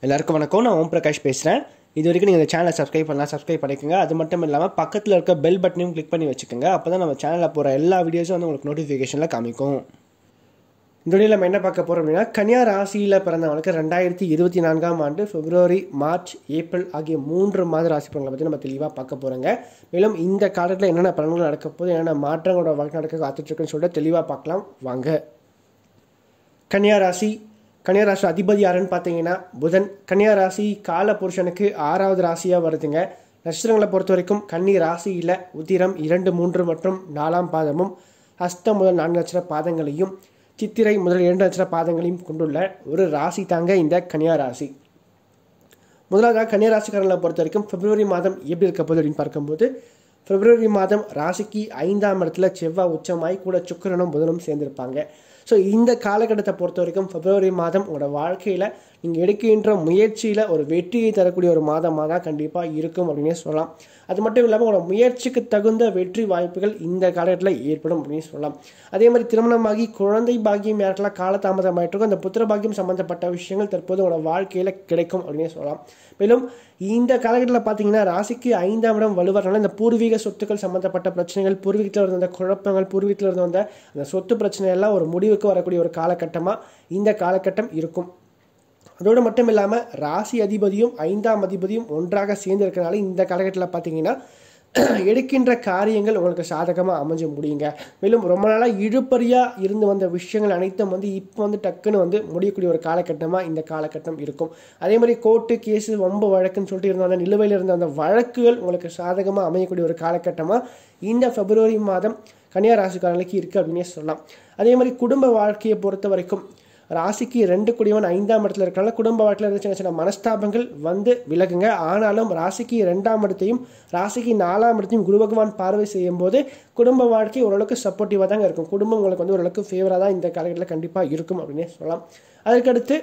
எல்லாருக்கும் வணக்கம் நான் ஓம் பிரகாஷ் பேசுகிறேன் இது வரைக்கும் நீங்கள் இந்த சேனலை சப்ஸ்கிரைப் பண்ணலாம் சப்ஸ்கிரைப் பண்ணிக்கோங்க அது மட்டும் இல்லாமல் பக்கத்தில் இருக்க பெல் பட்டனையும் கிளிக் பண்ணி வச்சுக்கோங்க அப்போ தான் நம்ம சேனலில் போகிற எல்லா வீடியோஸும் வந்து உங்களுக்கு நோட்டிஃபிகேஷனில் காமிக்கும் இந்த வீடியோவில் நம்ம என்ன பார்க்க போகிறோம் அப்படின்னா கன்னியா ராசியில் பிறந்தவங்களுக்கு ரெண்டாயிரத்தி இருபத்தி நான்காம் ஆண்டு பிப்ரவரி மார்ச் ஏப்ரல் ஆகிய மூன்று மாத ராசி பலன்களை பற்றி நம்ம தெளிவாக பார்க்க போகிறோங்க மேலும் இந்த காலத்தில் என்னென்ன பலன்கள் நடக்க போகுது என்னென்ன மாற்றங்களோட வாழ்க்கை நடக்க காத்துட்ருக்குன்னு சொல்லிட்டு தெளிவாக பார்க்கலாம் வாங்க கன்னியா ராசி கன்னியா ராசி அதிபதி யாருன்னு பார்த்தீங்கன்னா புதன் கன்னியா ராசி கால புருஷனுக்கு ஆறாவது ராசியாக வருதுங்க நட்சத்திரங்களை பொறுத்த வரைக்கும் கன்னி ராசியில் உத்திரம் இரண்டு மூன்று மற்றும் நாலாம் பாதமும் ஹஸ்தம் முதல் நான்கு நட்சத்திர பாதங்களையும் சித்திரை முதல் இரண்டு நட்சத்திர பாதங்களையும் கொண்டுள்ள ஒரு ராசி தாங்க இந்த கன்னியா ராசி முதலாவதாக கன்னியா ராசிக்காரங்களை பொறுத்த வரைக்கும் பிப்ரவரி மாதம் எப்படி இருக்க போகுது அப்படின்னு பார்க்கும்போது பிப்ரவரி மாதம் ராசிக்கு ஐந்தாம் இடத்துல செவ்வாய் உச்சமாய் கூட சுக்கிரனும் புதனும் சேர்ந்திருப்பாங்க ஸோ இந்த காலகட்டத்தை பொறுத்த வரைக்கும் பிப்ரவரி மாதம் உங்களோட வாழ்க்கையில் நீங்கள் எடுக்கின்ற முயற்சியில் ஒரு வெற்றியை தரக்கூடிய ஒரு மாதமாக தான் கண்டிப்பாக இருக்கும் அப்படின்னே சொல்லலாம் அது மட்டும் இல்லாமல் உங்களோட முயற்சிக்கு தகுந்த வெற்றி வாய்ப்புகள் இந்த காலகட்டத்தில் ஏற்படும் அப்படின்னு சொல்லலாம் அதே மாதிரி திருமணமாகி குழந்தை பாக்கியம் யாருக்கெல்லாம் காலதாமதமாயிட்டு இருக்கோ அந்த புத்திர பாக்கியம் சம்மந்தப்பட்ட விஷயங்கள் தற்போது உங்களோட வாழ்க்கையில் கிடைக்கும் அப்படின்னே சொல்லலாம் மேலும் இந்த காலகட்டத்தில் பார்த்தீங்கன்னா ராசிக்கு ஐந்தாம் இடம் வலுவறனால இந்த பூர்வீக சொத்துக்கள் சம்மந்தப்பட்ட பிரச்சனைகள் பூர்வீகத்தில் இருந்த அந்த குழப்பங்கள் பூர்வீகத்தில் இருந்த அந்த அந்த சொத்து பிரச்சனை எல்லாம் ஒரு முடிவுக்கு வரக்கூடிய ஒரு காலகட்டமாக இந்த காலகட்டம் இருக்கும் அதோடு மட்டும் இல்லாமல் ராசி அதிபதியும் ஐந்தாம் அதிபதியும் ஒன்றாக சேர்ந்து இருக்கிறனால இந்த காலகட்டத்தில் பார்த்தீங்கன்னா எடுக்கின்ற காரியங்கள் உங்களுக்கு சாதகமாக அமைஞ்சு முடியுங்க மேலும் ரொம்ப நாளாக இழுப்பறியாக இருந்து வந்த விஷயங்கள் அனைத்தும் வந்து இப்போ வந்து டக்குன்னு வந்து முடியக்கூடிய ஒரு காலகட்டமாக இந்த காலகட்டம் இருக்கும் அதே மாதிரி கோர்ட்டு கேஸு வம்பு வழக்குன்னு சொல்லிட்டு இருந்த அந்த நிலுவையில் இருந்த அந்த வழக்குகள் உங்களுக்கு சாதகமாக அமையக்கூடிய ஒரு காலகட்டமாக இந்த பிப்ரவரி மாதம் கன்னியா ராசிக்காரர்களுக்கு இருக்குது அப்படின்னே சொல்லலாம் அதே மாதிரி குடும்ப வாழ்க்கையை பொறுத்த வரைக்கும் ராசிக்கு ரெண்டு குடிவன் ஐந்தாம் இடத்துல இருக்கனால குடும்ப வாழ்க்கையில் இருந்த சின்ன சின்ன மனஸ்தாபங்கள் வந்து விலகுங்க ஆனாலும் ராசிக்கு ரெண்டாம் இடத்தையும் ராசிக்கு நாலாம் இடத்தையும் குரு பகவான் பார்வை செய்யும் போது குடும்ப வாழ்க்கை ஓரளவுக்கு சப்போர்ட்டிவாக தாங்க இருக்கும் குடும்பம் உங்களுக்கு வந்து ஓரளவுக்கு ஃபேவராக தான் இந்த காலகட்டத்தில் கண்டிப்பாக இருக்கும் அப்படின்னே சொல்லலாம் அதுக்கடுத்து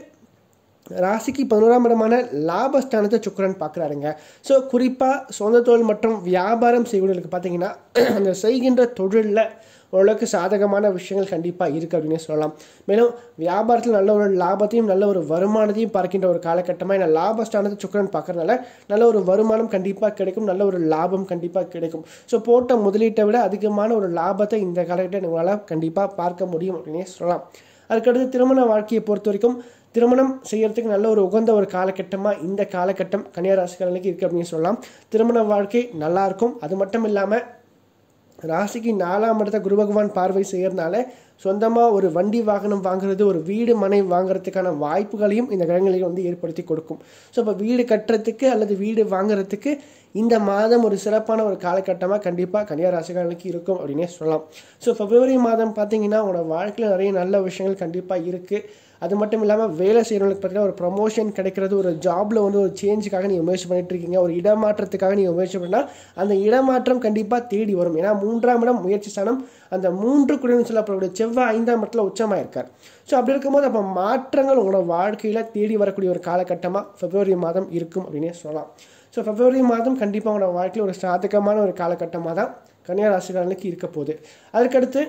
ராசிக்கு பதினோராம் இடமான லாபஸ்தானத்தை சுக்கரன் பார்க்குறாருங்க ஸோ குறிப்பாக சொந்த தொழில் மற்றும் வியாபாரம் செய்வர்களுக்கு பார்த்தீங்கன்னா அந்த செய்கின்ற தொழிலில் ஓரளவுக்கு சாதகமான விஷயங்கள் கண்டிப்பாக இருக்குது அப்படின்னு சொல்லலாம் மேலும் வியாபாரத்தில் நல்ல ஒரு லாபத்தையும் நல்ல ஒரு வருமானத்தையும் பார்க்கின்ற ஒரு காலகட்டமாக இந்த லாபஸ்தானத்தை சுக்கரன் பார்க்கறதுனால நல்ல ஒரு வருமானம் கண்டிப்பாக கிடைக்கும் நல்ல ஒரு லாபம் கண்டிப்பாக கிடைக்கும் ஸோ போட்ட முதலீட்டை விட அதிகமான ஒரு லாபத்தை இந்த காலகட்டம் உங்களால் கண்டிப்பாக பார்க்க முடியும் அப்படின்னே சொல்லலாம் அதுக்கடுத்து திருமண வாழ்க்கையை பொறுத்த வரைக்கும் திருமணம் செய்யறதுக்கு நல்ல ஒரு உகந்த ஒரு காலகட்டமாக இந்த காலகட்டம் கன்னியாராசிக்காரர்களுக்கு இருக்குது அப்படின்னு சொல்லலாம் திருமண வாழ்க்கை நல்லா இருக்கும் அது மட்டும் இல்லாமல் ராசிக்கு நாலாம் இடத்த குரு பகவான் பார்வை செய்யறதுனால சொந்தமாக ஒரு வண்டி வாகனம் வாங்குறது ஒரு வீடு மனை வாங்குறதுக்கான வாய்ப்புகளையும் இந்த கிரகங்களையும் வந்து ஏற்படுத்தி கொடுக்கும் ஸோ இப்போ வீடு கட்டுறதுக்கு அல்லது வீடு வாங்குறதுக்கு இந்த மாதம் ஒரு சிறப்பான ஒரு காலகட்டமாக கண்டிப்பாக கன்னியா ராசிக்காரர்களுக்கு இருக்கும் அப்படின்னே சொல்லலாம் ஸோ பிப்ரவரி மாதம் பார்த்தீங்கன்னா உங்களோட வாழ்க்கையில் நிறைய நல்ல விஷயங்கள் கண்டிப்பாக இருக்குது அது மட்டும் இல்லாமல் வேலை செய்கிறவங்களுக்கு பார்த்தீங்கன்னா ஒரு ப்ரமோஷன் கிடைக்கிறது ஒரு ஜாபில் வந்து ஒரு சேஞ்சுக்காக நீங்கள் முயற்சி பண்ணிட்டு இருக்கீங்க ஒரு இடமாற்றத்துக்காக நீங்கள் முயற்சி பண்ணால் அந்த இடமாற்றம் கண்டிப்பாக தேடி வரும் ஏன்னா மூன்றாம் இடம் முயற்சி ஸ்தானம் அந்த மூன்று குடின்னு சொல்லப்படக்கூடிய செவ்வாய் ஐந்தாம் இடத்துல உச்சமாக இருக்கார் ஸோ அப்படி இருக்கும்போது அப்போ மாற்றங்கள் உங்களோட வாழ்க்கையில் தேடி வரக்கூடிய ஒரு காலகட்டமாக பிப்ரவரி மாதம் இருக்கும் அப்படின்னே சொல்லலாம் ஸோ பிப்ரவரி மாதம் கண்டிப்பாக உங்களோட வாழ்க்கையில் ஒரு சாதகமான ஒரு காலகட்டமாக தான் கன்னியா ராசிக்காரர்களுக்கு இருக்க போகுது அதுக்கடுத்து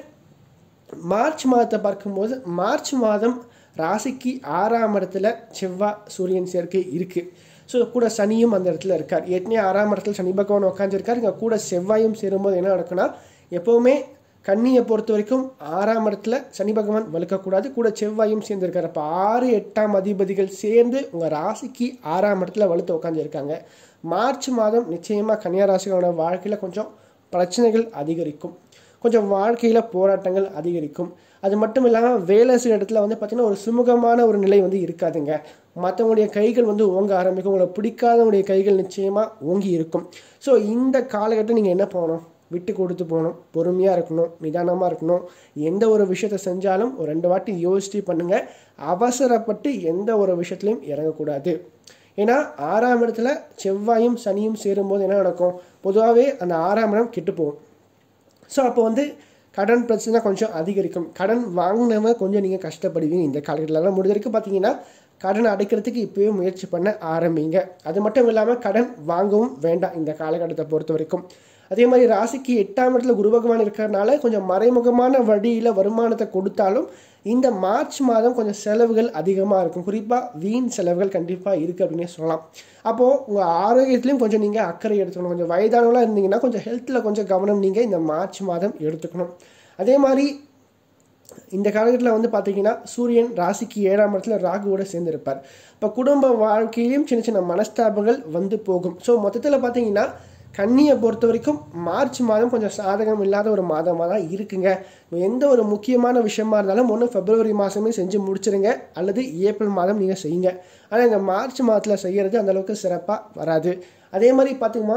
மார்ச் மாதத்தை பார்க்கும்போது மார்ச் மாதம் ராசிக்கு ஆறாம் இடத்துல செவ்வாய் சூரியன் சேர்க்கை இருக்குது ஸோ கூட சனியும் அந்த இடத்துல இருக்கார் ஏற்கனவே ஆறாம் இடத்துல சனி பகவான் உட்காந்துருக்கார் இங்கே கூட செவ்வாயும் சேரும்போது என்ன நடக்குன்னா எப்போவுமே கன்னியை பொறுத்த வரைக்கும் ஆறாம் இடத்துல சனி பகவான் வலுக்கக்கூடாது கூட செவ்வாயும் சேர்ந்துருக்காரு அப்போ ஆறு எட்டாம் அதிபதிகள் சேர்ந்து உங்கள் ராசிக்கு ஆறாம் இடத்துல வலுத்து உட்காந்துருக்காங்க மார்ச் மாதம் நிச்சயமாக கன்னியா ராசிகளோட வாழ்க்கையில் கொஞ்சம் பிரச்சனைகள் அதிகரிக்கும் கொஞ்சம் வாழ்க்கையில் போராட்டங்கள் அதிகரிக்கும் அது மட்டும் இல்லாமல் வேலை செய்கிற இடத்துல வந்து பார்த்திங்கன்னா ஒரு சுமூகமான ஒரு நிலை வந்து இருக்காதுங்க மற்றவங்களுடைய கைகள் வந்து ஓங்க ஆரம்பிக்கும் உங்களை பிடிக்காதவங்களுடைய கைகள் நிச்சயமாக ஓங்கி இருக்கும் ஸோ இந்த காலகட்டம் நீங்கள் என்ன போகணும் விட்டு கொடுத்து போகணும் பொறுமையாக இருக்கணும் நிதானமாக இருக்கணும் எந்த ஒரு விஷயத்தை செஞ்சாலும் ஒரு ரெண்டு வாட்டி யோசிச்சு பண்ணுங்கள் அவசரப்பட்டு எந்த ஒரு விஷயத்துலையும் இறங்கக்கூடாது ஏன்னா ஆறாம் இடத்துல செவ்வாயும் சனியும் சேரும்போது என்ன நடக்கும் பொதுவாகவே அந்த ஆறாம் இடம் கெட்டு போகும் ஸோ அப்போ வந்து கடன் பிரச்சனை கொஞ்சம் அதிகரிக்கும் கடன் வாங்கினவங்க கொஞ்சம் நீங்கள் கஷ்டப்படுவீங்க இந்த காலகட்டத்தில் முடிஞ்ச வரைக்கும் பார்த்தீங்கன்னா கடன் அடைக்கிறதுக்கு இப்போவே முயற்சி பண்ண ஆரம்பிங்க அது மட்டும் இல்லாமல் கடன் வாங்கவும் வேண்டாம் இந்த காலகட்டத்தை பொறுத்த வரைக்கும் அதே மாதிரி ராசிக்கு எட்டாம் இடத்துல குரு பகவான் இருக்கிறதுனால கொஞ்சம் மறைமுகமான வழியில் வருமானத்தை கொடுத்தாலும் இந்த மார்ச் மாதம் கொஞ்சம் செலவுகள் அதிகமாக இருக்கும் குறிப்பாக வீண் செலவுகள் கண்டிப்பாக இருக்குது அப்படின்னே சொல்லலாம் அப்போது உங்கள் ஆரோக்கியத்துலையும் கொஞ்சம் நீங்கள் அக்கறை எடுத்துக்கணும் கொஞ்சம் வயதானவங்களாக இருந்தீங்கன்னா கொஞ்சம் ஹெல்த்தில் கொஞ்சம் கவனம் நீங்கள் இந்த மார்ச் மாதம் எடுத்துக்கணும் அதே மாதிரி இந்த காலகட்டத்தில் வந்து பார்த்தீங்கன்னா சூரியன் ராசிக்கு ஏழாம் இடத்துல ராகுவோட சேர்ந்திருப்பார் இப்போ குடும்ப வாழ்க்கையிலையும் சின்ன சின்ன மனஸ்தாபங்கள் வந்து போகும் ஸோ மொத்தத்தில் பார்த்தீங்கன்னா கன்னியை பொறுத்த வரைக்கும் மார்ச் மாதம் கொஞ்சம் சாதகம் இல்லாத ஒரு மாதமாக தான் இருக்குங்க எந்த ஒரு முக்கியமான விஷயமா இருந்தாலும் ஒன்று பிப்ரவரி மாதமே செஞ்சு முடிச்சிருங்க அல்லது ஏப்ரல் மாதம் நீங்கள் செய்யுங்க ஆனால் இந்த மார்ச் மாதத்தில் செய்கிறது அந்தளவுக்கு சிறப்பாக வராது அதே மாதிரி பார்த்தீங்கன்னா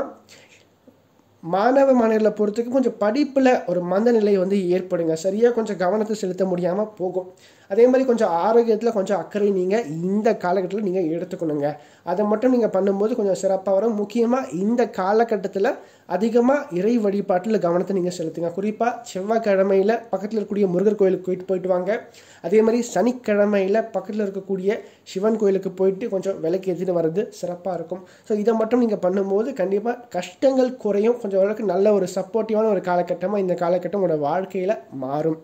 மாணவ மாணவர்களை பொறுத்துக்கு கொஞ்சம் படிப்பில் ஒரு மந்த நிலை வந்து ஏற்படுங்க சரியாக கொஞ்சம் கவனத்தை செலுத்த முடியாமல் போகும் அதே மாதிரி கொஞ்சம் ஆரோக்கியத்தில் கொஞ்சம் அக்கறை நீங்கள் இந்த காலகட்டத்தில் நீங்கள் எடுத்துக்கணுங்க அதை மட்டும் நீங்கள் பண்ணும்போது கொஞ்சம் சிறப்பாக வரும் முக்கியமாக இந்த காலகட்டத்தில் அதிகமாக இறை வழிபாட்டில் கவனத்தை நீங்கள் செலுத்துங்க குறிப்பாக செவ்வாய்க்கிழமையில் பக்கத்தில் இருக்கக்கூடிய முருகர் கோயிலுக்கு போயிட்டு போயிட்டு வாங்க அதே மாதிரி சனிக்கிழமையில் பக்கத்தில் இருக்கக்கூடிய சிவன் கோயிலுக்கு போயிட்டு கொஞ்சம் விலைக்கு ஏற்றிட்டு வர்றது சிறப்பாக இருக்கும் ஸோ இதை மட்டும் நீங்கள் பண்ணும்போது கண்டிப்பாக கஷ்டங்கள் குறையும் கொஞ்சம் ஓரளவுக்கு நல்ல ஒரு சப்போர்ட்டிவான ஒரு காலகட்டமாக இந்த காலகட்டம் உங்களோட வாழ்க்கையில் மாறும்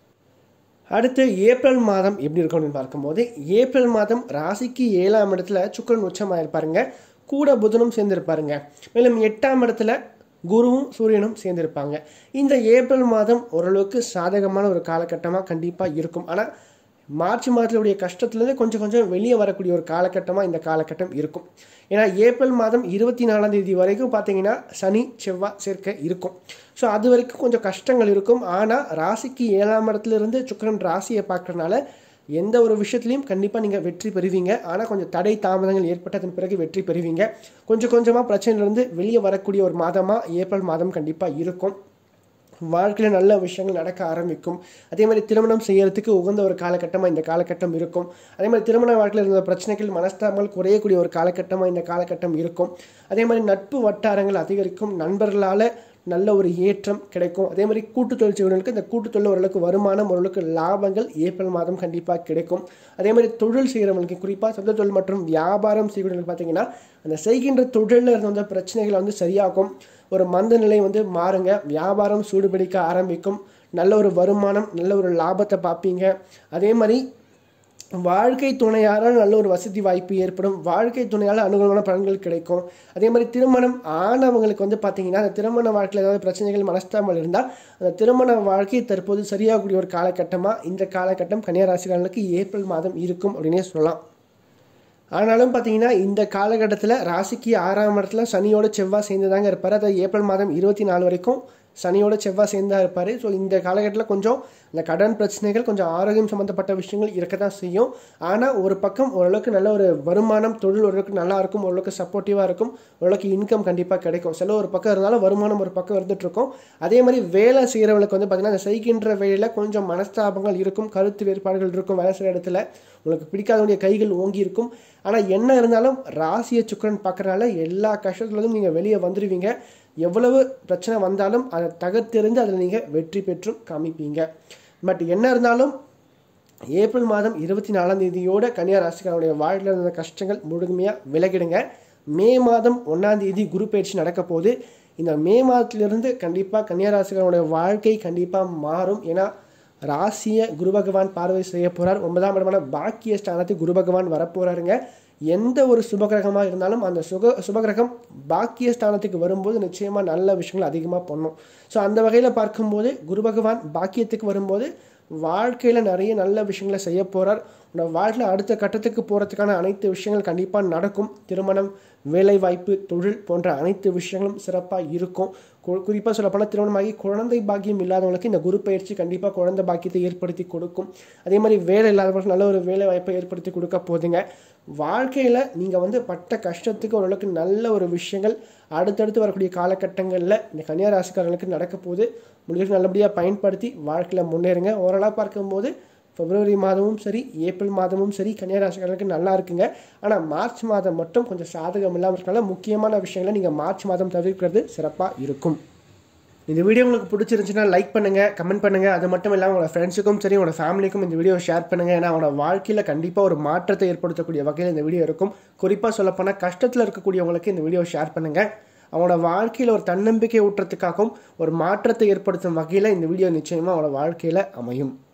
அடுத்து ஏப்ரல் மாதம் எப்படி இருக்கும் அப்படின்னு பார்க்கும்போது ஏப்ரல் மாதம் ராசிக்கு ஏழாம் இடத்துல சுக்கரன் உச்சமாக இருப்பாருங்க கூட புதனும் சேர்ந்திருப்பாருங்க மேலும் எட்டாம் இடத்துல குருவும் சூரியனும் சேர்ந்திருப்பாங்க இந்த ஏப்ரல் மாதம் ஓரளவுக்கு சாதகமான ஒரு காலகட்டமாக கண்டிப்பாக இருக்கும் ஆனால் மார்ச் மாதத்துடைய கஷ்டத்துலேருந்து கொஞ்சம் கொஞ்சம் வெளியே வரக்கூடிய ஒரு காலகட்டமாக இந்த காலகட்டம் இருக்கும் ஏன்னா ஏப்ரல் மாதம் இருபத்தி நாலாம் தேதி வரைக்கும் பார்த்தீங்கன்னா சனி செவ்வாய் சேர்க்கை இருக்கும் ஸோ அது வரைக்கும் கொஞ்சம் கஷ்டங்கள் இருக்கும் ஆனால் ராசிக்கு ஏழாம் இடத்துல இருந்து சுக்கரன் ராசியை பார்க்கறனால எந்த ஒரு விஷயத்துலையும் கண்டிப்பாக நீங்கள் வெற்றி பெறுவீங்க ஆனால் கொஞ்சம் தடை தாமதங்கள் ஏற்பட்டதன் பிறகு வெற்றி பெறுவீங்க கொஞ்சம் கொஞ்சமாக பிரச்சனையிலேருந்து வெளியே வரக்கூடிய ஒரு மாதமாக ஏப்ரல் மாதம் கண்டிப்பாக இருக்கும் வாழ்க்கையில் நல்ல விஷயங்கள் நடக்க ஆரம்பிக்கும் அதே மாதிரி திருமணம் செய்யறதுக்கு உகந்த ஒரு காலகட்டமாக இந்த காலகட்டம் இருக்கும் அதே மாதிரி திருமண வாழ்க்கையில் இருந்த பிரச்சனைகள் மனஸ்தாபங்கள் குறையக்கூடிய ஒரு காலகட்டமாக இந்த காலகட்டம் இருக்கும் அதே மாதிரி நட்பு வட்டாரங்கள் அதிகரிக்கும் நண்பர்களால் நல்ல ஒரு ஏற்றம் கிடைக்கும் அதே மாதிரி கூட்டு தொழில் செய்வர்களுக்கு இந்த கூட்டு தொழில் ஓரளவுக்கு வருமானம் ஓரளவுக்கு லாபங்கள் ஏப்ரல் மாதம் கண்டிப்பாக கிடைக்கும் அதே மாதிரி தொழில் செய்கிறவங்களுக்கு குறிப்பாக சொந்த தொழில் மற்றும் வியாபாரம் செய்கிறவங்களுக்கு பார்த்தீங்கன்னா அந்த செய்கின்ற தொழிலில் இருந்த வந்த பிரச்சனைகளை வந்து சரியாகும் ஒரு மந்த நிலை வந்து மாறுங்க வியாபாரம் சூடுபிடிக்க ஆரம்பிக்கும் நல்ல ஒரு வருமானம் நல்ல ஒரு லாபத்தை பார்ப்பீங்க அதே மாதிரி வாழ்க்கை துணையால் நல்ல ஒரு வசதி வாய்ப்பு ஏற்படும் வாழ்க்கை துணையால் அனுகூலமான பலன்கள் கிடைக்கும் அதே மாதிரி திருமணம் ஆனவங்களுக்கு வந்து பார்த்தீங்கன்னா அந்த திருமண வாழ்க்கையில் ஏதாவது பிரச்சனைகள் மனஸ்தாமல் இருந்தால் அந்த திருமண வாழ்க்கை தற்போது சரியாகக்கூடிய ஒரு காலகட்டமாக இந்த காலகட்டம் கன்னியாராசிக்காரர்களுக்கு ஏப்ரல் மாதம் இருக்கும் அப்படின்னே சொல்லலாம் ஆனாலும் பார்த்தீங்கன்னா இந்த காலகட்டத்தில் ராசிக்கு ஆறாம் இடத்துல சனியோட செவ்வாய் சேர்ந்து தாங்க இருப்பார் அதாவது ஏப்ரல் மாதம் இருபத்தி நாலு வரைக்கும் சனியோட செவ்வாய் சேர்ந்தா இருப்பார் ஸோ இந்த காலகட்டத்தில் கொஞ்சம் இந்த கடன் பிரச்சனைகள் கொஞ்சம் ஆரோக்கியம் சம்மந்தப்பட்ட விஷயங்கள் இருக்க தான் செய்யும் ஆனால் ஒரு பக்கம் ஓரளவுக்கு நல்ல ஒரு வருமானம் தொழில் ஓரளவுக்கு நல்லா இருக்கும் ஓரளவுக்கு சப்போர்ட்டிவாக இருக்கும் ஓரளவுக்கு இன்கம் கண்டிப்பாக கிடைக்கும் செலவு ஒரு பக்கம் இருந்தாலும் வருமானம் ஒரு பக்கம் இருந்துட்டு இருக்கும் அதே மாதிரி வேலை செய்கிறவங்களுக்கு வந்து பார்த்திங்கன்னா அந்த செய்கின்ற வேலையில் கொஞ்சம் மனஸ்தாபங்கள் இருக்கும் கருத்து வேறுபாடுகள் இருக்கும் வேலை செய்கிற இடத்துல உங்களுக்கு பிடிக்காதவனுடைய கைகள் ஓங்கி இருக்கும் ஆனால் என்ன இருந்தாலும் ராசியை சுக்கரன் பார்க்குறனால எல்லா கஷ்டத்துலேருந்தும் நீங்கள் வெளியே வந்துடுவீங்க எவ்வளவு பிரச்சனை வந்தாலும் அதை தகர்த்தெறிந்து அதில் நீங்கள் வெற்றி பெற்றும் காமிப்பீங்க பட் என்ன இருந்தாலும் ஏப்ரல் மாதம் இருபத்தி நாலாம் தேதியோட கன்னியா ராசிக்காரனுடைய வாழ்க்கையில் இருந்த கஷ்டங்கள் முழுமையாக விலகிடுங்க மே மாதம் ஒன்றாம் தேதி குரு பயிற்சி நடக்க போது இந்த மே மாதத்திலிருந்து கண்டிப்பாக கன்னியா ராசிக்காரனுடைய வாழ்க்கை கண்டிப்பாக மாறும் ஏன்னா ராசியை குரு பகவான் பார்வை செய்ய போகிறார் ஒன்பதாம் இடமான பாக்கிய ஸ்தானத்துக்கு குரு பகவான் வரப்போகிறாருங்க எந்த ஒரு சுபகிரகமாக இருந்தாலும் அந்த சுக சுபகிரகம் பாக்கிய ஸ்தானத்துக்கு வரும்போது நிச்சயமாக நல்ல விஷயங்கள் அதிகமாக பண்ணும் ஸோ அந்த வகையில் பார்க்கும்போது குரு பகவான் பாக்கியத்துக்கு வரும்போது வாழ்க்கையில் நிறைய நல்ல விஷயங்களை செய்ய போகிறார் உன்னோட வாழ்க்கையில் அடுத்த கட்டத்துக்கு போகிறதுக்கான அனைத்து விஷயங்கள் கண்டிப்பாக நடக்கும் திருமணம் வேலைவாய்ப்பு தொழில் போன்ற அனைத்து விஷயங்களும் சிறப்பாக இருக்கும் குறிப்பாக சொல்லப்போனால் திருமணமாகி குழந்தை பாக்கியம் இல்லாதவங்களுக்கு இந்த குரு பயிற்சி கண்டிப்பாக குழந்தை பாக்கியத்தை ஏற்படுத்தி கொடுக்கும் அதே மாதிரி வேலை இல்லாதவங்களுக்கு நல்ல ஒரு வேலை வாய்ப்பை ஏற்படுத்தி கொடுக்க போதுங்க வாழ்க்கையில் நீங்கள் வந்து பட்ட கஷ்டத்துக்கு ஓரளவுக்கு நல்ல ஒரு விஷயங்கள் அடுத்தடுத்து வரக்கூடிய காலகட்டங்களில் இந்த கன்னியா ராசிக்காரர்களுக்கு நடக்க போது முடிஞ்சு நல்லபடியாக பயன்படுத்தி வாழ்க்கையில் முன்னேறுங்க ஓரளவு பார்க்கும்போது பிப்ரவரி மாதமும் சரி ஏப்ரல் மாதமும் சரி கன்னியாராசிக்காரர்களுக்கு நல்லா இருக்குங்க ஆனால் மார்ச் மாதம் மட்டும் கொஞ்சம் சாதகம் இல்லாமல் இருக்கனால முக்கியமான விஷயங்களை நீங்கள் மார்ச் மாதம் தவிர்க்கிறது சிறப்பாக இருக்கும் இந்த வீடியோ உங்களுக்கு பிடிச்சிருந்துச்சுன்னா லைக் பண்ணுங்கள் கமெண்ட் பண்ணுங்கள் அது மட்டும் இல்லாமல் உங்களோட ஃப்ரெண்ட்ஸுக்கும் சரி உங்களோட ஃபேமிலிக்கும் இந்த வீடியோ ஷேர் பண்ணுங்கள் ஏன்னா அவனோட வாழ்க்கையில் கண்டிப்பாக ஒரு மாற்றத்தை ஏற்படுத்தக்கூடிய வகையில் இந்த வீடியோ இருக்கும் குறிப்பாக சொல்லப்போனால் கஷ்டத்தில் இருக்கக்கூடியவங்களுக்கு இந்த வீடியோ ஷேர் பண்ணுங்கள் அவனோட வாழ்க்கையில் ஒரு தன்னம்பிக்கை ஊட்டுறதுக்காகவும் ஒரு மாற்றத்தை ஏற்படுத்தும் வகையில் இந்த வீடியோ நிச்சயமாக அவனோட வாழ்க்கையில் அமையும்